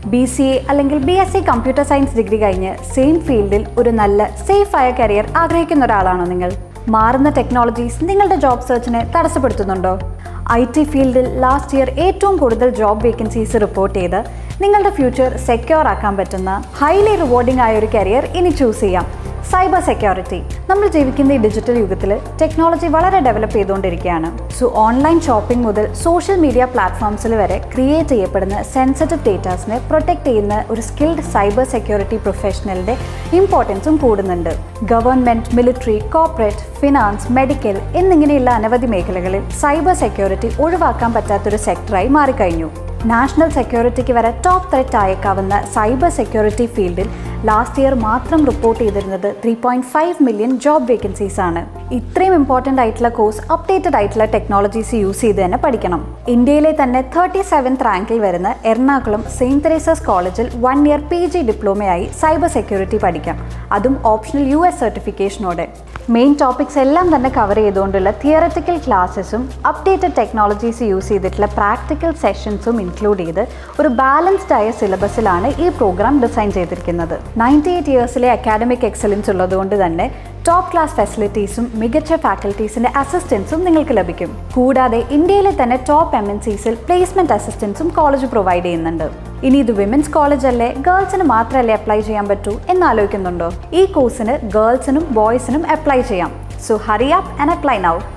B C A അല്ലെങ്കിൽ B S C computer science degree കഴിഞ്ഞ് same ഫീൽഡിൽ ഒരു നല്ല സേഫ് ആയ കരിയർ ആഗ്രഹിക്കുന്ന ഒരാളാണോ നിങ്ങൾ മാറുന്ന ടെക്നോളജീസ് നിങ്ങളുടെ ജോബ് സെർച്ചിനെ തടസ്സപ്പെടുത്തുന്നുണ്ടോ ഐ ടി ഫീൽഡിൽ ലാസ്റ്റ് ഇയർ ഏറ്റവും കൂടുതൽ ജോബ് വേക്കൻസീസ് റിപ്പോർട്ട് ചെയ്ത് നിങ്ങളുടെ ഫ്യൂച്ചർ സെക്യൂർ ആക്കാൻ പറ്റുന്ന ഹൈലി റിവാർഡിംഗ് ആയ ഒരു കരിയർ ഇനി ചൂസ് ചെയ്യാം സൈബർ സെക്യൂരിറ്റി നമ്മൾ ജീവിക്കുന്ന ഈ ഡിജിറ്റൽ യുഗത്തിൽ ടെക്നോളജി വളരെ ഡെവലപ്പ് ചെയ്തുകൊണ്ടിരിക്കുകയാണ് സോ ഓൺലൈൻ ഷോപ്പിംഗ് മുതൽ സോഷ്യൽ മീഡിയ പ്ലാറ്റ്ഫോംസിൽ വരെ ക്രിയേറ്റ് ചെയ്യപ്പെടുന്ന സെൻസിറ്റീവ് ഡേറ്റാസിനെ പ്രൊട്ടക്ട് ചെയ്യുന്ന ഒരു സ്കിൽഡ് സൈബർ സെക്യൂരിറ്റി പ്രൊഫഷണലിൻ്റെ ഇമ്പോർട്ടൻസും കൂടുന്നുണ്ട് government military corporate finance medical എന്നിങ്ങനെയുള്ള അനവധി മേഖലകളിൽ സൈബർ സെക്യൂരിറ്റി ഒഴിവാക്കാൻ പറ്റാത്തൊരു സെക്ടറായി മാറിക്കഴിഞ്ഞു നാഷണൽ സെക്യൂരിറ്റിക്ക് വരെ ടോപ്പ് ത്രെറ്റ് ആയേക്കാവുന്ന സൈബർ സെക്യൂരിറ്റി ഫീൽഡിൽ ലാസ്റ്റ് ഇയർ മാത്രം റിപ്പോർട്ട് ചെയ്തിരുന്നത് three point five million job vacancies ആണ് ഇത്രയും ഇമ്പോർട്ടൻ്റ് ആയിട്ടുള്ള കോഴ്സ് അപ്ഡേറ്റഡ് ആയിട്ടുള്ള ടെക്നോളജീസ് യൂസ് ചെയ്ത് തന്നെ പഠിക്കണം ഇന്ത്യയിലെ തന്നെ തേർട്ടി സെവൻത് റാങ്കിൽ വരുന്ന എറണാകുളം സെയിൻറ്റ് തെരേസസ് കോളേജിൽ വൺ ഇയർ പി ജി ഡിപ്ലോമയായി സൈബർ സെക്യൂരിറ്റി പഠിക്കാം അതും ഓപ്ഷണൽ യു എസ് സർട്ടിഫിക്കേഷനോടെ മെയിൻ ടോപ്പിക്സ് എല്ലാം തന്നെ കവർ ചെയ്തുകൊണ്ടുള്ള തിയററ്റിക്കൽ ക്ലാസ്സസും അപ്ഡേറ്റഡ് ടെക്നോളജീസ് യൂസ് ചെയ്തിട്ടുള്ള പ്രാക്ടിക്കൽ സെഷൻസും ഇൻക്ലൂഡ് ചെയ്ത് ഒരു ബാലൻസ്ഡ് ആയ സിലബസിലാണ് ഈ പ്രോഗ്രാം ഡിസൈൻ ചെയ്തിരിക്കുന്നത് നയൻറ്റി എയ്റ്റ് ഇയേഴ്സിലെ അക്കാഡമിക് എക്സലൻസ് ഉള്ളതുകൊണ്ട് തന്നെ ടോപ്പ് ക്ലാസ് ഫെസിലിറ്റീസും മികച്ച ഫാക്കൽറ്റീസിന്റെ അസിസ്റ്റൻസും നിങ്ങൾക്ക് ലഭിക്കും കൂടാതെ ഇന്ത്യയിലെ തന്നെ ടോപ്പ് എം എൻ സിസിൽ പ്ലേസ്മെന്റ് അസിസ്റ്റൻസും കോളേജ് പ്രൊവൈഡ് ചെയ്യുന്നുണ്ട് ഇനി ഇത് വിമൻസ് കോളേജ് അല്ലേ ഗേൾസിന് മാത്രമല്ലേ അപ്ലൈ ചെയ്യാൻ പറ്റൂ എന്ന് ആലോചിക്കുന്നുണ്ടോ ഈ കോഴ്സിന് ഗേൾസിനും ബോയ്സിനും അപ്ലൈ ചെയ്യാം so hurry up and apply now